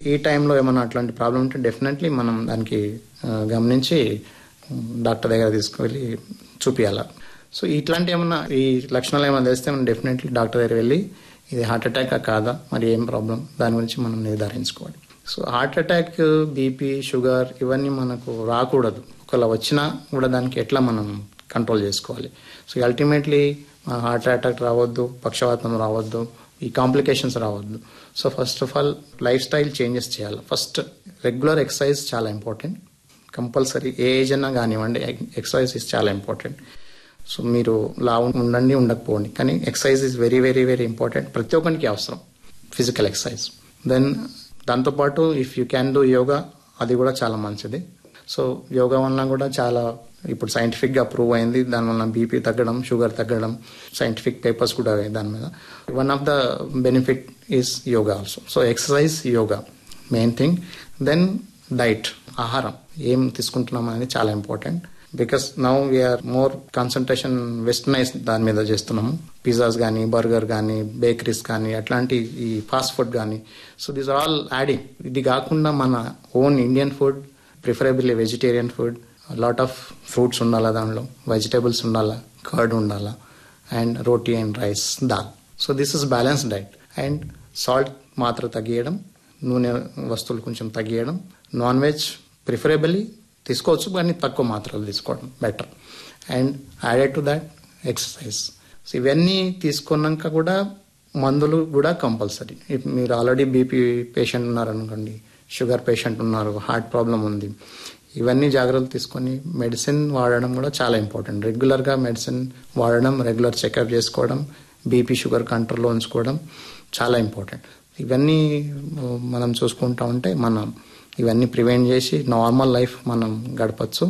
ఈ టైంలో ఏమైనా అట్లాంటి ప్రాబ్లం ఉంటే డెఫినెట్లీ మనం దానికి ఆ, గమనించి డాక్టర్ దగ్గర తీసుకువెళ్ళి చూపించాలి సో ఇట్లాంటి ఏమన్నా ఈ లక్షణాలు ఏమైనా తెలిస్తే మనం డెఫినెట్లీ డాక్టర్ దగ్గర వెళ్ళి ఇది హార్ట్ అటాక్ కాదా మరి ఏం ప్రాబ్లం దాని గురించి మనం నిర్ధారించుకోవాలి so heart attack BP sugar ఇవన్నీ మనకు రాకూడదు ఒకవేళ వచ్చినా కూడా దానికి ఎట్లా మనం కంట్రోల్ చేసుకోవాలి సో అల్టిమేట్లీ హార్ట్ అటాక్ రావద్దు పక్షవాతం రావద్దు ఈ కాంప్లికేషన్స్ రావద్దు so first of all life style changes చేయాలి ఫస్ట్ రెగ్యులర్ ఎక్సర్సైజ్ చాలా ఇంపార్టెంట్ కంపల్సరీ ఏ ఏజ్ అన్నా కానివ్వండి ఎక్సర్సైజ్ ఇస్ చాలా ఇంపార్టెంట్ సో మీరు లా ఉండండి ఉండకపోండి కానీ exercise is very very very important ప్రతి ఒక్కరికి అవసరం ఫిజికల్ ఎక్సర్సైజ్ దెన్ దాంతోపాటు if you can do yoga అది కూడా చాలా మంచిది సో యోగా వల్ల కూడా చాలా ఇప్పుడు సైంటిఫిక్గా ప్రూవ్ అయింది దానివల్ల బీపీ తగ్గడం షుగర్ తగ్గడం సైంటిఫిక్ పేపర్స్ కూడా అయ్యాయి దాని మీద one of the benefit is yoga also so exercise yoga main thing then diet ఆహారం ఏం తీసుకుంటున్నాం అనేది చాలా important because now we are more concentration westernize దాని మీద చేస్తున్నాము పిజ్జాస్ కానీ బర్గర్ కానీ బేకరీస్ కానీ అట్లాంటి ఈ ఫాస్ట్ ఫుడ్ కానీ so these are all adding ఇది కాకుండా మన own Indian food preferably vegetarian food lot of fruits ఉండాలా దానిలో వెజిటేబుల్స్ ఉండాలా కర్డ్ ఉండాలా and roti and rice dal so this is balance diet and salt మాత్రం తగ్గియడం నూనె వస్తువులు కొంచెం తగ్గియడం నాన్ వెజ్ ప్రిఫరబుల్లీ తీసుకోవచ్చు కానీ తక్కువ మాత్రలు తీసుకోవడం better and added to that exercise so ఇవన్నీ తీసుకున్నాక కూడా మందులు కూడా కంపల్సరీ మీరు ఆల్రెడీ బీపీ పేషెంట్ ఉన్నారనుకోండి షుగర్ పేషెంట్ ఉన్నారు హార్ట్ ప్రాబ్లం ఉంది ఇవన్నీ జాగ్రత్తలు తీసుకొని మెడిసిన్ వాడడం కూడా చాలా ఇంపార్టెంట్ రెగ్యులర్గా మెడిసిన్ వాడడం రెగ్యులర్ చెకప్ చేసుకోవడం బీపీ షుగర్ కంట్రోల్లో ఉంచుకోవడం చాలా ఇంపార్టెంట్ ఇవన్నీ మనం చూసుకుంటా ఉంటే మనం ఇవన్నీ ప్రివెంట్ చేసి నార్మల్ లైఫ్ మనం గడపచ్చు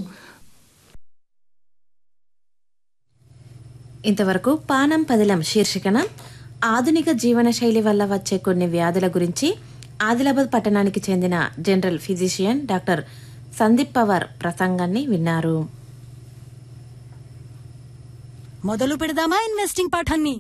ఇంతవరకు పానం పదిలం శీర్షికన ఆధునిక జీవనశైలి వల్ల వచ్చే కొన్ని వ్యాధుల గురించి ఆదిలాబాద్ పట్టణానికి చెందిన general physician doctor Sandeep Pawar ప్రసంగాన్ని విన్నారు మొదలు పెడదామా ఇన్వెస్టింగ్ పాఠాన్ని